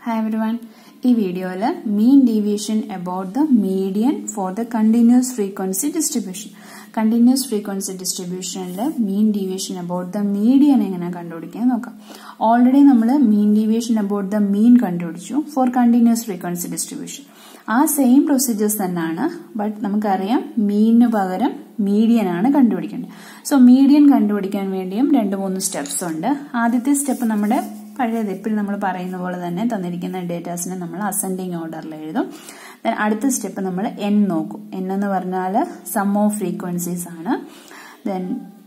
hi every everyone ഈ വീഡിയോയിൽ mean deviation about the median for the continuous frequency distribution continuous frequency ഡിസ്ട്രിബ്യൂഷനിൽ mean deviation about the median എങ്ങനെ കണ്ടുപിടിക്കാൻ നോക്കാം already നമ്മൾ mean deviation about the mean കണ്ടുപിടിച്ചു for continuous frequency distribution ആ same procedures തന്നെയാണ് ബട്ട് നമുക്കറിയാം മീനിന് പകരം മീഡിയൻ ആണ് കണ്ടുപിടിക്കേണ്ടത് സോ മീഡിയൻ കണ്ടുപിടിക്കാൻ വേണ്ടിയും രണ്ട് മൂന്ന് സ്റ്റെപ്സ് ഉണ്ട് ആദ്യത്തെ സ്റ്റെപ്പ് നമ്മുടെ പഴയത് എപ്പോഴും നമ്മൾ പറയുന്ന പോലെ തന്നെ തന്നിരിക്കുന്ന ഡേറ്റാസിനെ നമ്മൾ അസെൻഡിങ് ഓർഡറിൽ എഴുതും ദെൻ അടുത്ത സ്റ്റെപ്പ് നമ്മൾ എൻ നോക്കും എൻ എന്ന് പറഞ്ഞാൽ സം ഓഫ് ഫ്രീക്വൻസീസ് ആണ് ദെൻ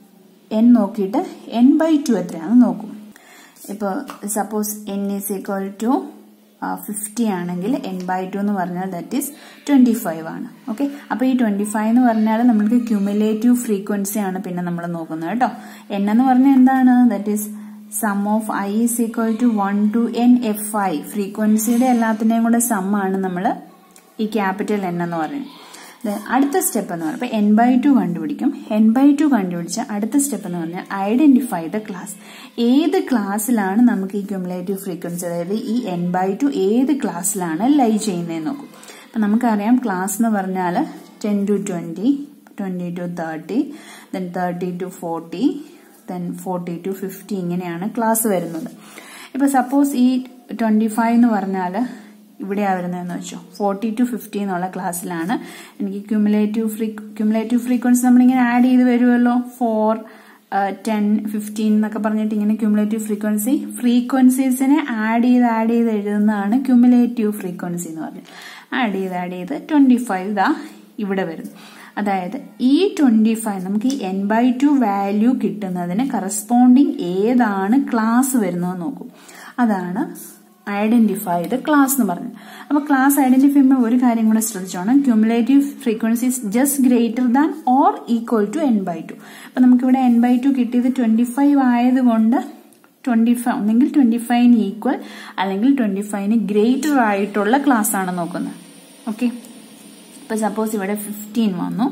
എൻ നോക്കിയിട്ട് എൻ ബൈ ടു എത്രയാണെന്ന് നോക്കും ഇപ്പോൾ suppose N is equal to fifty ആണെങ്കിൽ എൻ ബൈ ടു എന്ന് പറഞ്ഞാൽ ദറ്റ് ഈസ് ട്വന്റി ഫൈവ് ആണ് ഓക്കെ അപ്പോൾ ഈ ട്വന്റി ഫൈവ് എന്ന് പറഞ്ഞാൽ നമുക്ക് ക്യുമുലേറ്റീവ് ഫ്രീക്വൻസി ആണ് പിന്നെ നമ്മൾ നോക്കുന്നത് കേട്ടോ എൻ എന്ന് പറഞ്ഞാൽ എന്താണ് that is sum of I is equal to one to N F I ഫ്രീക്വൻസിയുടെ എല്ലാത്തിന്റെയും കൂടെ സം ആണ് നമ്മൾ ഈ ക്യാപിറ്റൽ എൻ എന്ന് പറയുന്നത് അടുത്ത സ്റ്റെപ്പ് എന്ന് പറയുമ്പോൾ എൻ ബൈ ടു കണ്ടുപിടിക്കും എൻ ബൈ ടു കണ്ടുപിടിച്ച അടുത്ത സ്റ്റെപ്പ് എന്ന് പറഞ്ഞാൽ ഐഡന്റിഫൈ ദ ക്ലാസ് ഏത് ക്ലാസ്സിലാണ് നമുക്ക് ഈ ക്യുമുലേറ്റീവ് ഫ്രീക്വൻസി അതായത് ഈ എൻ ബൈ ടു ഏത് ക്ലാസ്സിലാണ് ലൈ ചെയ്യുന്നതെന്ന് നോക്കും അപ്പം നമുക്കറിയാം ക്ലാസ് എന്ന് പറഞ്ഞാൽ ten to twenty twenty to thirty then thirty to forty then forty to fifty ഇങ്ങനെയാണ് ക്ലാസ് വരുന്നത് ഇപ്പൊ സപ്പോസ് ഈ ട്വന്റി ഫൈവ് എന്ന് പറഞ്ഞാൽ ഇവിടെയാ വരുന്നതെന്ന് വെച്ചോ ഫോർട്ടി ടു ഫിഫ്റ്റി എന്നുള്ള ക്ലാസ്സിലാണ് എനിക്ക് ക്യുമുലേറ്റീവ് ഫ്രീ ക്യുമുലേറ്റീവ് ഫ്രീക്വൻസി നമ്മളിങ്ങനെ ആഡ് ചെയ്ത് വരുമല്ലോ ഫോർ ടെൻ ഫിഫ്റ്റീൻ എന്നൊക്കെ പറഞ്ഞിട്ട് ഇങ്ങനെ ക്യുമുലേറ്റീവ് ഫ്രീക്വൻസി ഫ്രീക്വൻസീസിനെ ആഡ് ചെയ്ത് ആഡ് ചെയ്ത് എഴുതുന്നതാണ് ക്യുമുലേറ്റീവ് ഫ്രീക്വൻസി എന്ന് പറഞ്ഞത് ആഡ് ചെയ്ത് ആഡ് ചെയ്ത് ട്വന്റി ഫൈവ് ദാ ഇവിടെ വരുന്നു അതായത് ഈ ട്വന്റി ഫൈവ് നമുക്ക് ഈ എൻ ബൈ ടു വാല്യൂ കിട്ടുന്നതിന് കറസ്പോണ്ടിങ് ഏതാണ് ക്ലാസ് വരുന്നത് നോക്കും അതാണ് ഐഡന്റിഫൈ ദ ക്ലാസ് എന്ന് പറഞ്ഞു അപ്പൊ ക്ലാസ് ഐഡന്റിഫൈ ചെയ്യുമ്പോൾ ഒരു കാര്യം കൂടെ ശ്രദ്ധിച്ചോണം cumulative frequencies just greater than or equal to N by two അപ്പൊ നമുക്കിവിടെ എൻ ബൈ ടു കിട്ടിയത് ട്വന്റി ഫൈവ് ആയതുകൊണ്ട് ട്വന്റി ഫൈവ് ഒന്നെങ്കിൽ ട്വന്റി ഫൈവിന് ഈക്വൽ അല്ലെങ്കിൽ ട്വന്റി ഫൈവിന് ഗ്രേറ്റർ ആയിട്ടുള്ള ക്ലാസ് ആണ് നോക്കുന്നത് ഓക്കെ ഇപ്പൊ സപ്പോസ് ഇവിടെ ഫിഫ്റ്റീൻ വന്നു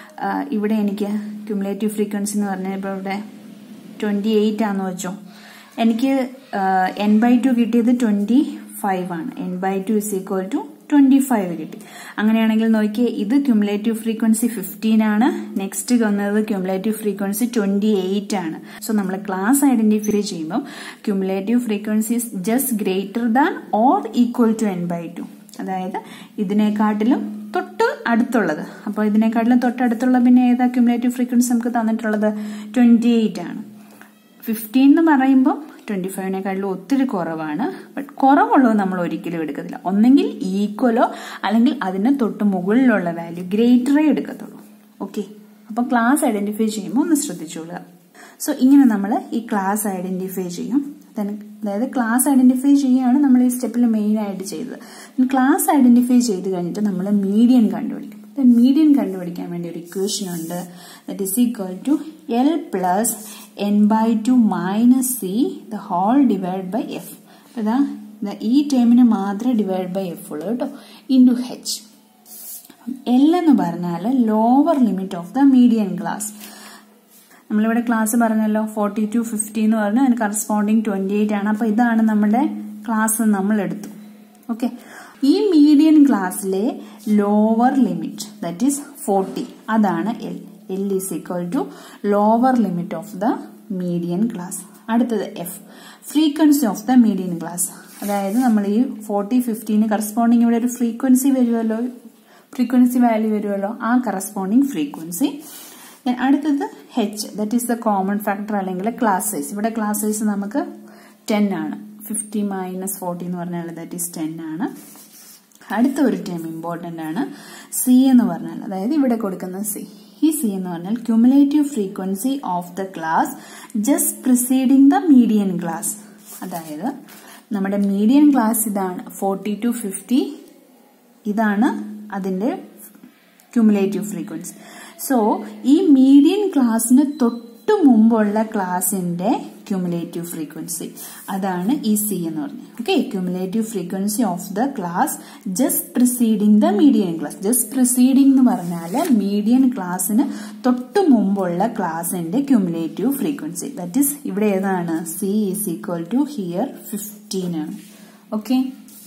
ഇവിടെ എനിക്ക് ക്യുമുലേറ്റീവ് ഫ്രീക്വൻസി എന്ന് പറഞ്ഞാൽ ഇപ്പോൾ ഇവിടെ ട്വന്റി എയ്റ്റ് ആണെന്ന് വെച്ചോ എനിക്ക് എൻ ബൈ ടു കിട്ടിയത് ട്വന്റി ഫൈവ് ആണ് N by two is equal to twenty five കിട്ടി അങ്ങനെയാണെങ്കിൽ നോക്കിയേ ഇത് ക്യുമുലേറ്റീവ് ഫ്രീക്വൻസി ഫിഫ്റ്റീൻ ആണ് നെക്സ്റ്റ് വന്നത് ക്യുമുലേറ്റീവ് ഫ്രീക്വൻസി ട്വന്റി എയ്റ്റ് ആണ് സോ നമ്മൾ ക്ലാസ് ഐഡന്റിഫൈ ചെയ്യുമ്പോൾ cumulative frequencies just greater than or equal to N by two അതായത് ഇതിനെക്കാട്ടിലും തൊട്ട് അടുത്തുള്ളത് അപ്പോൾ ഇതിനെക്കാട്ടിലും തൊട്ടടുത്തുള്ള പിന്നെ ഏതാ ക്യുമുലേറ്റീവ് ഫ്രീക്വൻസി നമുക്ക് തന്നിട്ടുള്ളത് ട്വന്റി എയ്റ്റ് ആണ് ഫിഫ്റ്റീൻ എന്ന് പറയുമ്പോൾ ട്വന്റി ഫൈവിനെക്കാട്ടിലും ഒത്തിരി കുറവാണ് ബട്ട് കുറവുള്ളത് നമ്മൾ ഒരിക്കലും എടുക്കത്തില്ല ഒന്നെങ്കിൽ ഈക്വലോ അല്ലെങ്കിൽ അതിന് തൊട്ട് മുകളിലുള്ള വാല്യൂ ഗ്രേറ്ററേ എടുക്കത്തുള്ളൂ ഓക്കെ അപ്പോൾ ക്ലാസ് ഐഡന്റിഫൈ ചെയ്യുമ്പോൾ ഒന്ന് ശ്രദ്ധിച്ചോളുക സോ ഇങ്ങനെ നമ്മൾ ഈ ക്ലാസ് ഐഡന്റിഫൈ ചെയ്യും അതായത് ക്ലാസ് ഐഡന്റിഫൈ ചെയ്യുകയാണ് നമ്മൾ ഈ സ്റ്റെപ്പിൽ മെയിൻ ആയിട്ട് ചെയ്തത് ക്ലാസ് ഐഡന്റിഫൈ ചെയ്ത് കഴിഞ്ഞിട്ട് നമ്മൾ മീഡിയൻ കണ്ടുപിടിക്കും മീഡിയൻ കണ്ടുപിടിക്കാൻ വേണ്ടി ഒരു ഇക്വേഷൻ ഉണ്ട് that is equal to L plus N by two minus C the whole divide by F അതാ ഈ ടേമിന് മാത്രമേ ഡിവൈഡ് ബൈ എഫ് ഉള്ളൂ കേട്ടോ ഇൻറ്റു ഹെച്ച് എൽ എന്ന് പറഞ്ഞാൽ lower limit of the median class നമ്മളിവിടെ ക്ലാസ് പറഞ്ഞല്ലോ ഫോർട്ടി ടു ഫിഫ്റ്റി എന്ന് പറഞ്ഞാൽ അതിന് കറസ്പോണ്ടിങ് ട്വന്റി എയ്റ്റ് ആണ് അപ്പൊ ഇതാണ് നമ്മുടെ ക്ലാസ് നമ്മൾ എടുത്തു ഓക്കെ ഈ മീഡിയൻ ക്ലാസ്സിലെ lower limit that is forty അതാണ് L L is equal to lower limit of the median class അടുത്തത് F frequency of the median class അതായത് നമ്മൾ ഈ ഫോർട്ടി ഫിഫ്റ്റീന് കറസ്പോണ്ടിങ് ഇവിടെ ഒരു ഫ്രീക്വൻസി വരുമല്ലോ ഫ്രീക്വൻസി വാല്യൂ വരുമല്ലോ ആ കറസ്പോണ്ടിങ് ഫ്രീക്വൻസി അടുത്തത് H that is the common factor അല്ലെങ്കിൽ ക്ലാസ് സൈസ് ഇവിടെ ക്ലാസ് സൈസ് നമുക്ക് ടെൻ ആണ് ഫിഫ്റ്റി മൈനസ് ഫോർട്ടി എന്ന് പറഞ്ഞാൽ ദറ്റ് ഈസ് ടെൻ ആണ് അടുത്ത ഒരു ടേം ഇമ്പോർട്ടന്റ് ആണ് സി എന്ന് പറഞ്ഞാൽ അതായത് ഇവിടെ കൊടുക്കുന്ന സി ഈ സി എന്ന് പറഞ്ഞാൽ cumulative frequency of the class just preceding the median class അതായത് നമ്മുടെ മീഡിയൻ ക്ലാസ് ഇതാണ് ഫോർട്ടി ടു ഫിഫ്റ്റി ഇതാണ് അതിന്റെ ക്യുമുലേറ്റീവ് ഫ്രീക്വൻസി സോ ഈ മീഡിയൻ ക്ലാസ്സിന് തൊട്ട് മുമ്പുള്ള ക്ലാസിന്റെ ക്യുമുലേറ്റീവ് ഫ്രീക്വൻസി അതാണ് ഈ സി എന്ന് പറഞ്ഞത് okay cumulative frequency of the class just preceding the median class just preceding എന്ന് പറഞ്ഞാൽ മീഡിയൻ ക്ലാസ്സിന് തൊട്ട് മുമ്പുള്ള ക്ലാസിന്റെ ക്യുമുലേറ്റീവ് ഫ്രീക്വൻസി ദറ്റ് ഈസ് ഇവിടെ ഏതാണ് C is equal to here fifteen ആണ് ഓക്കെ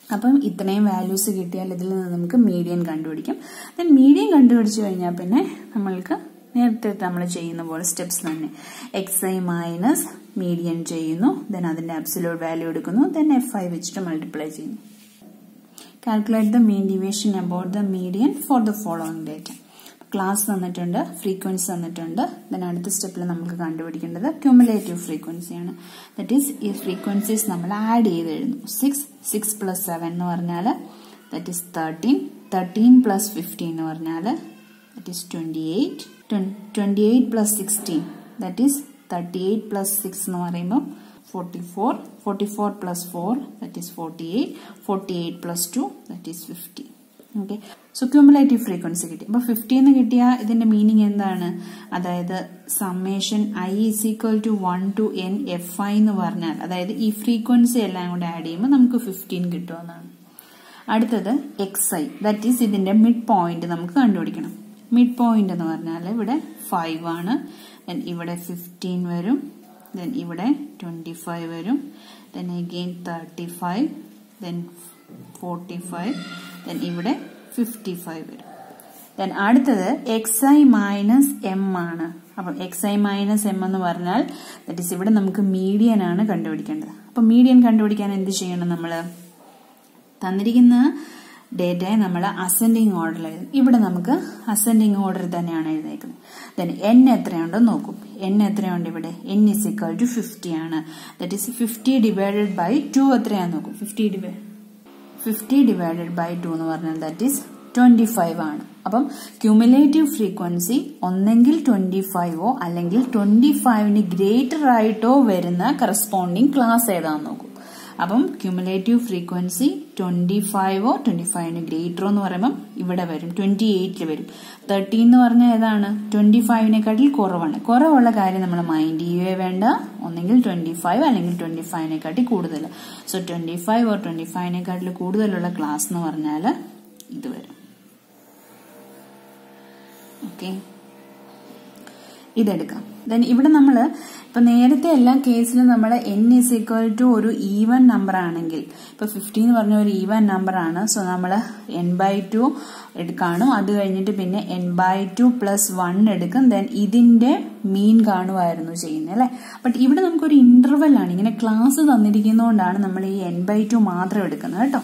അപ്പം ഇത്രയും വാല്യൂസ് കിട്ടിയാൽ ഇതിൽ നിന്ന് നമുക്ക് മീഡിയൻ കണ്ടുപിടിക്കും ദെൻ മീഡിയൻ കണ്ടുപിടിച്ചു കഴിഞ്ഞാൽ പിന്നെ നമ്മൾക്ക് നേരത്തെ നമ്മൾ ചെയ്യുന്ന പോലെ സ്റ്റെപ്സ് തന്നെ എക്സ് ഐ മൈനസ് മീഡിയൻ ചെയ്യുന്നു ദെൻ അതിന്റെ അബ്സലൂട്ട് വാല്യൂ എടുക്കുന്നു ദെൻ എഫ് ഐ വെച്ചിട്ട് മൾട്ടിപ്ലൈ ചെയ്യുന്നു calculate the mean division about the median for the following data class തന്നിട്ടുണ്ട് ഫ്രീക്വൻസി തന്നിട്ടുണ്ട് ദെൻ അടുത്ത സ്റ്റെപ്പിൽ നമുക്ക് കണ്ടുപിടിക്കേണ്ടത് ക്യുമുലേറ്റീവ് ഫ്രീക്വൻസിയാണ് ദറ്റ് ഈസ് ഈ ഫ്രീക്വൻസീസ് നമ്മൾ ആഡ് ചെയ്ത് എഴുതുന്നു സിക്സ് സിക്സ് പ്ലസ് സെവൻ എന്ന് പറഞ്ഞാൽ that is thirteen thirteen plus fifteen എന്ന് പറഞ്ഞാൽ that is twenty eight twenty eight plus sixteen that is thirty eight plus six എന്ന് പറയുമ്പോൾ forty four forty four plus four that is forty eight forty eight plus two that is fifty okay so cumulative frequency കിട്ടി അപ്പൊ fifty എന്ന് കിട്ടിയ ഇതിന്റെ meaning എന്താണ് അതായത് summation I is equal to one to N F I എന്ന് പറഞ്ഞാൽ അതായത് ഈ ഫ്രീക്വൻസി എല്ലാം കൂടെ ആഡ് ചെയ്യുമ്പോൾ നമുക്ക് ഫിഫ്റ്റീൻ കിട്ടുമെന്നാണ് അടുത്തത് എക്സ് ഐ ദാറ്റ് ഈസ് ഇതിന്റെ മിഡ് പോയിന്റ് നമുക്ക് കണ്ടുപിടിക്കണം മിഡ് പോയിന്റ് എന്ന് പറഞ്ഞാൽ ഇവിടെ ഫൈവ് ആണ് ദെൻ ഇവിടെ ഫിഫ്റ്റീൻ വരും ദെൻ ഇവിടെ ട്വന്റി ഫൈവ് വരും then again thirty five then forty five then ഇവിടെ ഫിഫ്റ്റി ഫൈവ് വരും ദെൻ അടുത്തത് എക്സ് ഐ മൈനസ് എം ആണ് അപ്പം എക്സ് ഐ മൈനസ് എം എന്ന് പറഞ്ഞാൽ ദറ്റ് ഇസ് ഇവിടെ നമുക്ക് മീഡിയൻ ആണ് കണ്ടുപിടിക്കേണ്ടത് അപ്പൊ മീഡിയൻ കണ്ടുപിടിക്കാൻ എന്ത് ചെയ്യണം നമ്മൾ തന്നിരിക്കുന്ന ഡേറ്റയെ നമ്മൾ അസെൻഡിങ് ഓർഡറിൽ എഴുതും ഇവിടെ നമുക്ക് അസെൻഡിങ് ഓർഡറിൽ തന്നെയാണ് എഴുതിയേക്കുന്നത് ദെൻ എൻ എത്രയുണ്ടെന്ന് നോക്കും എൻ എത്രയുണ്ട് ഇവിടെ N is equal to fifty ആണ് that is fifty divided by two എത്രയാന്ന് നോക്കും fifty divide fifty divided by two എന്ന് പറഞ്ഞാൽ ദാറ്റ് ഈസ് ട്വന്റി ഫൈവ് ആണ് അപ്പം ക്യൂമുലേറ്റീവ് ഫ്രീക്വൻസി ഒന്നെങ്കിൽ ട്വന്റി ഫൈവോ അല്ലെങ്കിൽ ട്വന്റി ഫൈവിന് ഗ്രേറ്റർ ആയിട്ടോ വരുന്ന കറസ്പോണ്ടിങ് ക്ലാസ് ഏതാന്ന് നോക്കും അപ്പം ക്യൂമുലേറ്റീവ് ഫ്രീക്വൻസി ട്വന്റി ഫൈവോ ട്വന്റി ഫൈവിന് ഗ്രേറ്ററോ എന്ന് പറയുമ്പം ഇവിടെ വരും ട്വന്റി എയ്റ്റിൽ വരും തേർട്ടീൻ എന്ന് പറഞ്ഞാൽ ഏതാണ് ട്വന്റി ഫൈവിനെക്കാട്ടിൽ കുറവാണ് കുറവുള്ള കാര്യം നമ്മൾ മൈൻഡ് ചെയ്യുകയേ വേണ്ട ഒന്നെങ്കിൽ ട്വന്റി ഫൈവ് അല്ലെങ്കിൽ ട്വന്റി ഫൈവിനെക്കാട്ടി കൂടുതൽ so twenty five or twenty ഫൈവിനെക്കാട്ടിൽ കൂടുതലുള്ള ക്ലാസ് എന്ന് പറഞ്ഞാൽ ഇത് വരും ഓക്കെ ഇതെടുക്കാം ദെൻ ഇവിടെ നമ്മൾ ഇപ്പൊ നേരത്തെ എല്ലാ കേസിലും നമ്മൾ എൻ ഇസ് ഈക്വൽ ടു ഒരു ഈവൻ നമ്പർ ആണെങ്കിൽ ഇപ്പൊ ഫിഫ്റ്റി എന്ന് പറഞ്ഞ ഒരു ഈവൻ നമ്പർ ആണ് സോ നമ്മൾ എൻ ബൈ ടു എടുക്കാണു അത് കഴിഞ്ഞിട്ട് പിന്നെ N by two plus one എടുക്കും ദെൻ ഇതിന്റെ മീൻ കാണുമായിരുന്നു ചെയ്യുന്നത് അല്ലെ ബട്ട് ഇവിടെ നമുക്കൊരു ഇന്റർവെൽ ആണ് ഇങ്ങനെ ക്ലാസ് തന്നിരിക്കുന്നതുകൊണ്ടാണ് നമ്മൾ ഈ എൻ ബൈ ടു മാത്രം എടുക്കുന്നത് കേട്ടോ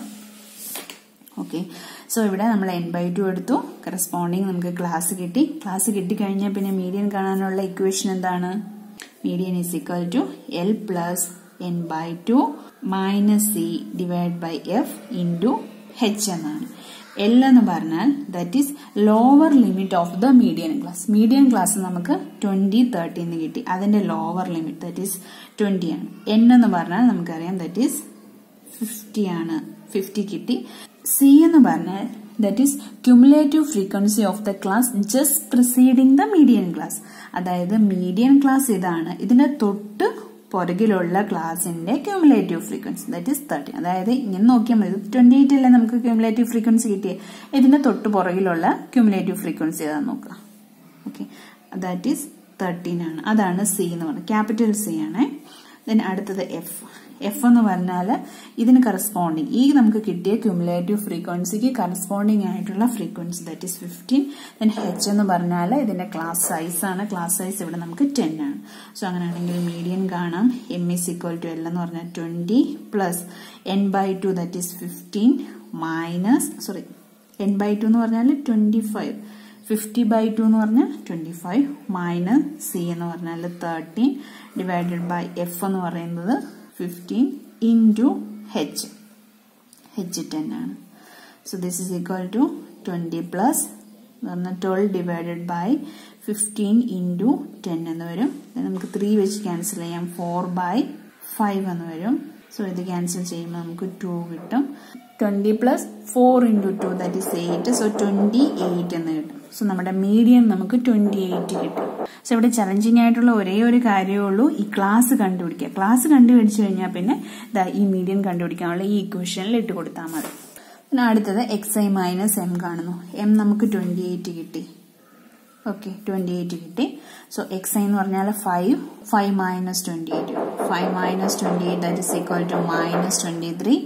ഓക്കെ സോ ഇവിടെ നമ്മൾ എൻ ബൈ ടു എടുത്തു കറസ്പോണ്ടിങ് നമുക്ക് ക്ലാസ് കിട്ടി ക്ലാസ് കിട്ടിക്കഴിഞ്ഞാൽ പിന്നെ മീഡിയൻ കാണാനുള്ള ഇക്വേഷൻ എന്താണ് median is equal to L plus N by two minus C divide by F into H എന്നാണ് എൽ എന്ന് പറഞ്ഞാൽ that is lower limit of the median class median class നമുക്ക് twenty thirty എന്ന് കിട്ടി അതിന്റെ lower limit that is twenty ആണ് N എന്ന് പറഞ്ഞാൽ നമുക്കറിയാം ദറ്റ് ഈസ് ഫിഫ്റ്റി ആണ് ഫിഫ്റ്റി കിട്ടി സി എന്ന് പറഞ്ഞാൽ that is cumulative frequency of the class just preceding the median class അതായത് മീഡിയൻ ക്ലാസ് ഇതാണ് ഇതിന്റെ തൊട്ട് പുറകിലുള്ള ക്ലാസിന്റെ cumulative frequency that is thirty അതായത് ഇങ്ങനെ നോക്കിയാൽ മതി ട്വന്റി എയ്റ്റ് അല്ലേ നമുക്ക് ക്യൂമുലേറ്റീവ് ഫ്രീക്വൻസി കിട്ടിയേ ഇതിന്റെ തൊട്ട് പുറകിലുള്ള ക്യൂമുലേറ്റീവ് ഫ്രീക്വൻസി ഏതാന്ന് നോക്കുക ഓക്കെ ദാറ്റ് ഈസ് തേർട്ടീൻ ആണ് അതാണ് സി എന്ന് പറയുന്നത് ക്യാപിറ്റൽ സി ആണ് ദെൻ അടുത്തത് എഫ് എഫ് എന്ന് പറഞ്ഞാൽ ഇതിന് കറസ്പോണ്ടിങ് ഈ നമുക്ക് കിട്ടിയ ക്യുമുലേറ്റീവ് ഫ്രീക്വൻസിക്ക് കറസ്പോണ്ടിങ് ആയിട്ടുള്ള frequency that is fifteen then H എന്ന് പറഞ്ഞാൽ ഇതിന്റെ ക്ലാസ് സൈസ് ആണ് ക്ലാസ് സൈസ് ഇവിടെ നമുക്ക് ടെൻ ആണ് സോ അങ്ങനെയാണെങ്കിൽ മീഡിയൻ കാണാം M is equal to L എന്ന് പറഞ്ഞാൽ twenty plus N by two that is fifteen minus sorry N by two എന്ന് പറഞ്ഞാൽ twenty five fifty by two എന്ന് പറഞ്ഞാൽ ട്വന്റി ഫൈവ് മൈനസ് സി എന്ന് പറഞ്ഞാൽ തേർട്ടീൻ ഡിവൈഡഡ് ബൈ എഫ് എന്ന് പറയുന്നത് fifteen into H H ten ആണ് so this is equal to twenty plus പറഞ്ഞാൽ twelve divided by fifteen into ten എന്ന് വരും നമുക്ക് ത്രീ വെച്ച് ക്യാൻസൽ ചെയ്യാം ഫോർ ബൈ ഫൈവ് എന്ന് വരും സോ ഇത് ക്യാൻസൽ ചെയ്യുമ്പോൾ നമുക്ക് ടു കിട്ടും twenty plus four into two that is eight so twenty eight എന്ന് കിട്ടും സോ നമ്മുടെ മീഡിയം നമുക്ക് ട്വന്റി എയ്റ്റ് കിട്ടും സോ ഇവിടെ ചലഞ്ചിങ് ആയിട്ടുള്ള ഒരേ ഒരു കാര്യമേ ഉള്ളൂ ഈ ക്ലാസ് കണ്ടുപിടിക്കുക ക്ലാസ് കണ്ടുപിടിച്ചു കഴിഞ്ഞാൽ പിന്നെ ഈ മീഡിയം കണ്ടുപിടിക്കാനുള്ള ഈ ഇക്വേഷനിൽ ഇട്ട് കൊടുത്താൽ മതി പിന്നെ അടുത്തത് എക്സ് ഐ മൈനസ് എം കാണുന്നു എം നമുക്ക് ട്വന്റി എയ്റ്റ് കിട്ടി ഓക്കെ ട്വന്റി എയ്റ്റ് കിട്ടി സോ എക്സ് ഐ എന്ന് പറഞ്ഞാൽ five five minus twenty eight five minus twenty eight that is equal to minus twenty three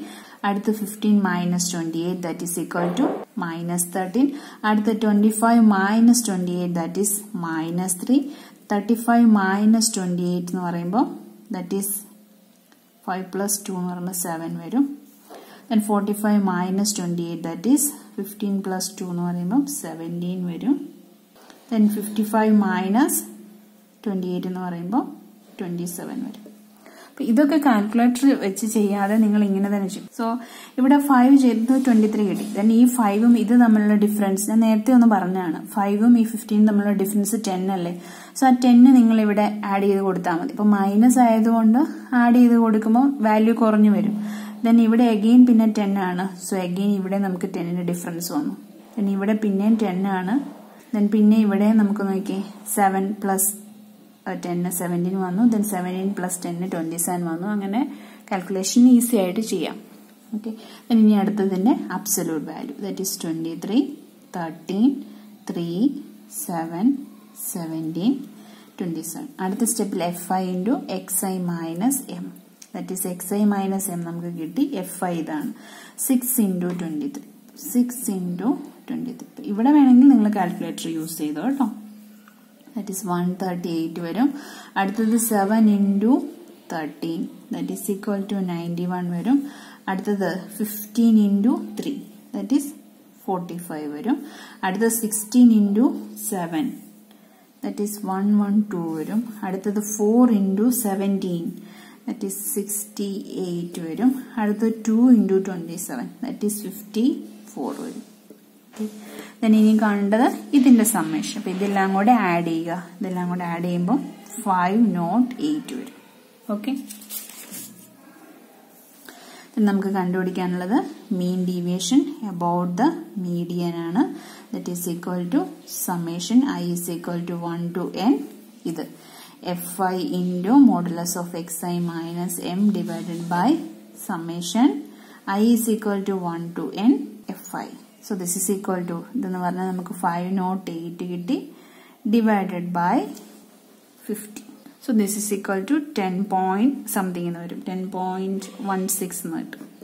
അടുത്ത fifteen minus twenty eight that is equal to minus thirteen അടുത്ത twenty five minus twenty eight that is minus three thirty five minus twenty eight എന്ന് പറയുമ്പോൾ that is five plus two എന്ന് പറയുമ്പോൾ seven വരും then forty five minus twenty eight that is fifteen plus two എന്ന് പറയുമ്പോൾ seventeen വരും then fifty five minus twenty eight എന്ന് പറയുമ്പോൾ ട്വന്റി സെവൻ വരും അപ്പൊ ഇതൊക്കെ കാൽക്കുലേറ്റർ വെച്ച് ചെയ്യാതെ നിങ്ങൾ ഇങ്ങനെ തന്നെ ചെയ്യും സോ ഇവിടെ ഫൈവ് ചെയ്തത് ട്വന്റി ത്രീ കിട്ടി ദെൻ ഈ ഫൈവും ഇത് തമ്മിലുള്ള ഡിഫറൻസ് ഞാൻ നേരത്തെ ഒന്ന് പറഞ്ഞതാണ് ഫൈവും ഈ ഫിഫ്റ്റീനും തമ്മിലുള്ള ഡിഫറൻസ് ടെൻ അല്ലേ സോ ആ ടെന്ന് നിങ്ങൾ ഇവിടെ ആഡ് ചെയ്ത് കൊടുത്താൽ മതി ഇപ്പൊ മൈനസ് ആയതുകൊണ്ട് ആഡ് ചെയ്ത് കൊടുക്കുമ്പോൾ വാല്യൂ കുറഞ്ഞു വരും ദെൻ ഇവിടെ അഗെയിൻ പിന്നെ ടെൻ ആണ് സോ അഗെയിൻ ഇവിടെ നമുക്ക് ടെന്നിന് ഡിഫറൻസ് വന്നു ദെൻ ഇവിടെ പിന്നെയും ടെൻ ആണ് ദെൻ പിന്നെ ഇവിടെ നമുക്ക് നോക്കിയേ സെവൻ പ്ലസ് ടെന്ന് സെവൻറ്റീൻ വന്നു ദെൻ സെവൻറ്റീൻ പ്ലസ് ടെന്ന് ട്വന്റി സെവൻ വന്നു അങ്ങനെ കാൽക്കുലേഷൻ ഈസി ആയിട്ട് ചെയ്യാം ഓക്കെ ദെൻ ഇനി അടുത്തതിന്റെ absolute value that is twenty three thirteen three seven seventeen twenty seven അടുത്ത സ്റ്റെപ്പിൽ F I into X I minus M that is X I minus M നമുക്ക് കിട്ടി എഫ് ഐ ഇതാണ് six into twenty three six into twenty three ഇവിടെ വേണമെങ്കിൽ നിങ്ങൾ calculator use ചെയ്തോ കേട്ടോ that is one thirty eight വരും അടുത്തത് seven into thirteen that is equal to ninety one വരും അടുത്തത് fifteen into three that is forty five വരും അടുത്തത് sixteen into seven that is one one two വരും അടുത്തത് four into seventeen that is sixty eight വരും അടുത്തത് two into twenty seven that is fifty four വരും then ഇനി കാണേണ്ടത് ഇതിന്റെ സമ്മേഷൻ അപ്പൊ ഇതെല്ലാം കൂടെ ആഡ് ചെയ്യുക ഇതെല്ലാം കൂടെ ആഡ് ചെയ്യുമ്പോൾ ഫൈവ് നോട്ട് എയ്റ്റ് വരും ഓക്കെ നമുക്ക് കണ്ടുപിടിക്കാനുള്ളത് mean deviation about the median ആണ് that is equal to summation I is equal to one to n ഇത് f I into modulus of x I minus m divided by summation I is equal to one to N F i so this is equal to ഇതെന്ന് പറഞ്ഞാൽ നമുക്ക് five nought eight കിട്ടി divided by fifty so this is equal to ten point something എന്ന് വരും ten point one six എന്ന് കിട്ടും